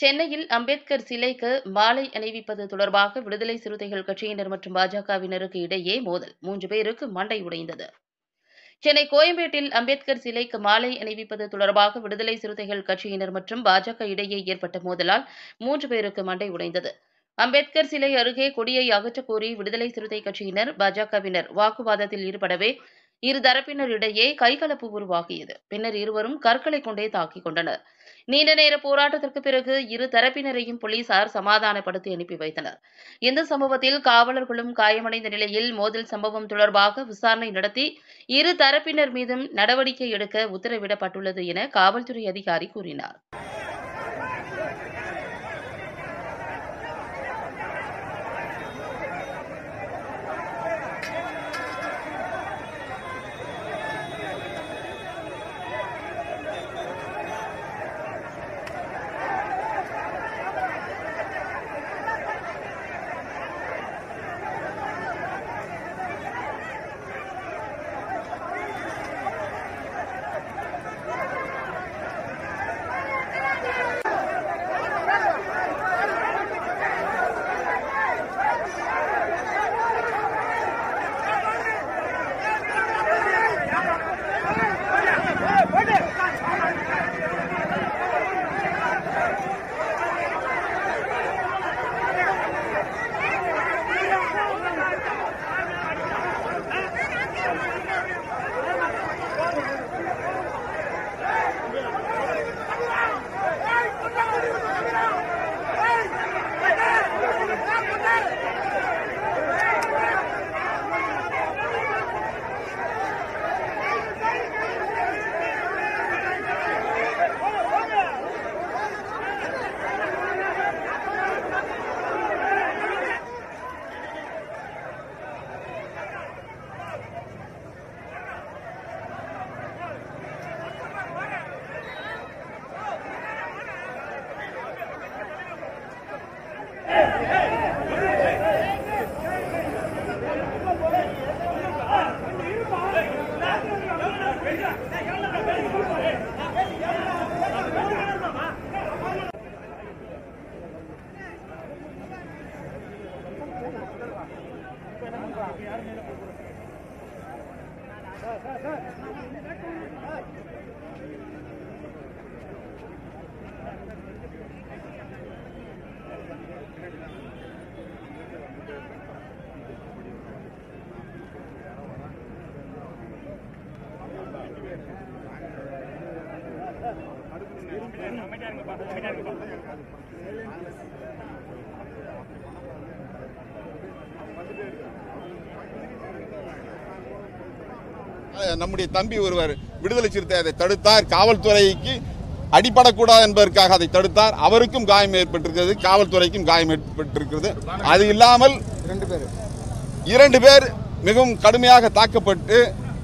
சென்னையில் அம்பேத்கர் சிலைக்கு மாலை அணிவிப்பது தொடர்பாக விடுதலை சிறுத்தைகள் கட்சியினர் மற்றும் பாஜகவினருக்கு இடையே மோதல் மூன்று பேருக்கு மண்டை உடைந்தது சென்னை கோயம்பேட்டில் அம்பேத்கர் சிலைக்கு மாலை அணிவிப்பது தொடர்பாக விடுதலை சிறுத்தைகள் கட்சியினர் மற்றும் பாஜக இடையே ஏற்பட்ட மோதலால் மூன்று பேருக்கு மண்டை உடைந்தது அம்பேத்கர் சிலை அருகே கொடியை அகற்றக் கோரி விடுதலை சிறுத்தை கட்சியினர் பாஜகவினர் வாக்குவாதத்தில் ஈடுபடவே இரு தரப்பினரிடையே கைகலப்பு உருவாகியது பின்னர் இருவரும் கற்களை கொண்டே தாக்கிக் கொண்டனர் நீண்ட நேர போராட்டத்திற்கு பிறகு இரு தரப்பினரையும் போலீசார் சமாதானப்படுத்தி அனுப்பி வைத்தனர் இந்த சம்பவத்தில் காவலர்களும் காயமடைந்த நிலையில் மோதல் சம்பவம் தொடர்பாக விசாரணை நடத்தி இரு தரப்பினர் மீதும் நடவடிக்கை எடுக்க உத்தரவிடப்பட்டுள்ளது என காவல்துறை அதிகாரி கூறினார் அஹ் நம்முடைய தம்பி ஒருவர் விடுதலை சிறுத்தை அதை தடுத்தார் காவல்துறைக்கு அடிபடக்கூடாது என்பதற்காக அதை தடுத்தார் அவருக்கும் காயம் ஏற்பட்டிருக்கிறது காவல்துறைக்கும் காயம் ஏற்பட்டிருக்கிறது அது இல்லாமல் ரெண்டு பேர் இரண்டு பேர் மிகவும் கடுமையாக தாக்கப்பட்டு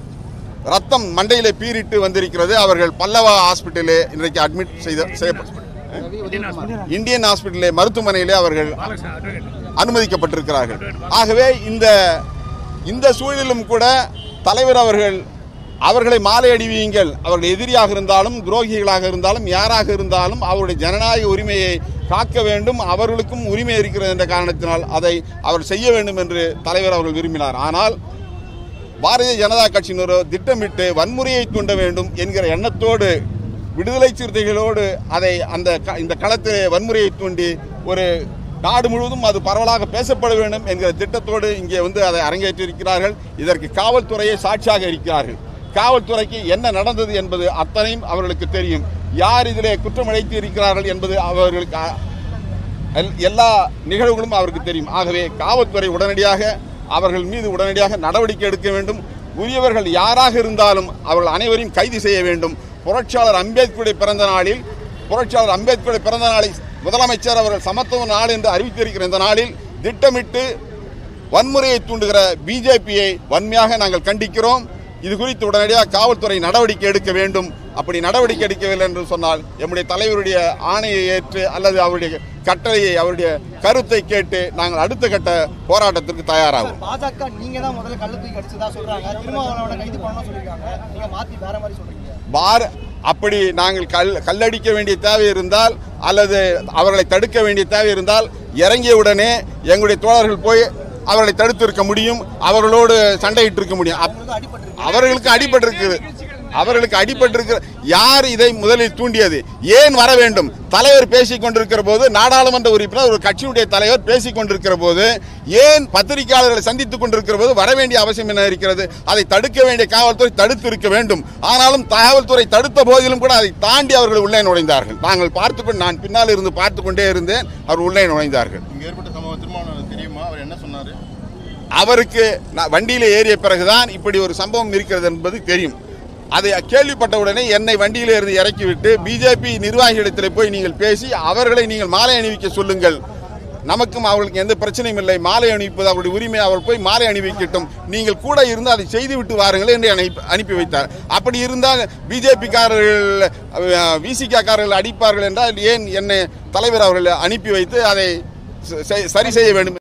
ரத்தம் மண்டையிலே பீறிட்டு வந்திருக்கிறது அவர்கள் பல்லவா ஹாஸ்பிட்டலே இன்றைக்கு அட்மிட் செய்த செய்யப்பட்ட ரவி உதயகுமார் இந்தியன் ஹாஸ்பிட்டலே மருத்துவமனையிலே அவர்கள் அனுமதிக்கப்பட்டிருக்கிறார்கள் ஆகவே இந்த இந்த சூழலிலும் கூட தலைவர் அவர்கள் அவர்களை மாலை அணிவியுங்கள் அவர்கள் எதிரியாக இருந்தாலும் துரோகிகளாக இருந்தாலும் யாராக இருந்தாலும் அவருடைய ஜனநாயக உரிமையை காக்க வேண்டும் அவர்களுக்கும் உரிமை இருக்கிறது என்ற காரணத்தினால் அதை அவர் செய்ய வேண்டும் என்று தலைவர் அவர்கள் விரும்பினார் ஆனால் பாரதிய ஜனதா கட்சியினரோ திட்டமிட்டு வன்முறையை தூண்ட வேண்டும் என்கிற எண்ணத்தோடு விடுதலை சிறுத்தைகளோடு அதை அந்த க- இந்த களத்திலே வன்முறையை தூண்டி ஒரு நாடு முழுவதும் அது பரவலாக பேசப்பட வேண்டும் என்கிற திட்டத்தோடு இங்கே வந்து அதை அரங்கேற்றிருக்கிறார்கள் இதற்கு காவல்துறையை சாட்சியாக இருக்கிறார்கள் காவல்துறைக்கு என்ன நடந்தது என்பது அத்தனையும் அவர்களுக்கு தெரியும் யார் இதிலே குற்றம் இழைத்து இருக்கிறார்கள் என்பது அவர்களுக்கு அ- எல்- எல்லா நிகழ்வுகளும் அவருக்கு தெரியும் ஆகவே காவல்துறை உடனடியாக அவர்கள் மீது உடனடியாக நடவடிக்கை எடுக்க வேண்டும் உரியவர்கள் யாராக இருந்தாலும் அவர்கள் அனைவரையும் கைது செய்ய வேண்டும் புரட்சியாளர் அம்பேத்கருடைய பிறந்த நாளில் புரட்சியாளர் அம்பேத்கருடைய பிறந்த நாளை முதலமைச்சர் அவர்கள் சமத்துவ நாள் என்று அறிவித்திருக்கிற இந்த நாளில் திட்டமிட்டு வன்முறையை தூண்டுகிற பிஜேபியை வன்மையாக நாங்கள் கண்டிக்கிறோம் இது குறித்து உடனடியாக காவல்துறை நடவடிக்கை எடுக்க வேண்டும் அப்படி நடவடிக்கை எடுக்கவில்லை என்று சொன்னால் எம்முடைய தலைவருடைய ஆணையை ஏற்று அல்லது அவருடைய கட்டளையை அவருடைய கருத்தை கேட்டு நாங்கள் அடுத்த கட்ட போராட்டத்திற்கு தயாராகும் பாஜக நீங்க தான் முதல்ல கள்ள தூக்கி அடிச்சதா சொல்றாங்க திருமாவளவனை கைது பண்ணணும் சொல்லிருக்காங்க நீங்க மாத்தி வேற மாதிரி சொல்றீங்க பார அப்படி நாங்கள் கல் கல்லடிக்க வேண்டிய தேவை இருந்தால் அல்லது அவர்களை தடுக்க வேண்டிய தேவை இருந்தால் இறங்கியவுடனே எங்களுடைய தோழர்கள் போய் அவர்களை தடுத்து இருக்க முடியும் அவர்களோடு சண்டையிட்டு இருக்க முடியும் அப்- அவர்களுக்கு அடிபட்டிருக்குது அவர்களுக்கு அடிபட்டிருக்கிற யார் இதை முதலில் தூண்டியது ஏன் வர வேண்டும் தலைவர் பேசிக் கொண்டிருக்கிற போது நாடாளுமன்ற உறுப்பினர் ஒரு கட்சியுடைய தலைவர் பேசிக் கொண்டிருக்கிற போது ஏன் பத்திரிகையாளர்களை சந்தித்துக் கொண்டிருக்கிற போது வர வேண்டிய அவசியம் என்ன இருக்கிறது அதை தடுக்க வேண்டிய காவல்துறை தடுத்து இருக்க வேண்டும் ஆனாலும் காவல்துறை தடுத்த போதிலும் கூட அதை தாண்டி அவர்கள் உள்ளே நுழைந்தார்கள் நாங்கள் பார்த்து கொண்டு நான் பின்னால் இருந்து பார்த்து கொண்டே இருந்தேன் அவர் உள்ளே நுழைந்தார்கள் இங்க ஏற்பட்ட சம்பவம் திருமாவளவன் தெரியுமா அவர் என்ன சொன்னாரு அவருக்கு நான் வண்டியில் ஏறிய பிறகுதான் இப்படி ஒரு சம்பவம் இருக்கிறது என்பது தெரியும் அதை கேள்விப்பட்டவுடனே என்னை வண்டியில இருந்து இறக்கிவிட்டு பிஜேபி நிர்வாகிகளிடத்தில் போய் நீங்கள் பேசி அவர்களை நீங்கள் மாலை அணிவிக்க சொல்லுங்கள் நமக்கும் அவர்களுக்கு எந்த பிரச்சனையும் இல்லை மாலை அணிவிப்பது அவருடைய உரிமை அவர் போய் மாலை அணிவிக்கட்டும் நீங்கள் கூட இருந்து அதை செய்து விட்டு வாருங்கள் என்று என்னை அனுப்பி வைத்தார் அப்படி இருந்தால் பிஜேபிக்காரர்கள் விசிகாக்காரர்கள் அடிப்பார்கள் என்றால் ஏன் என்னை தலைவர் அவர்கள் அனுப்பி வைத்து அதை ச- சரி செய்ய வேண்டும்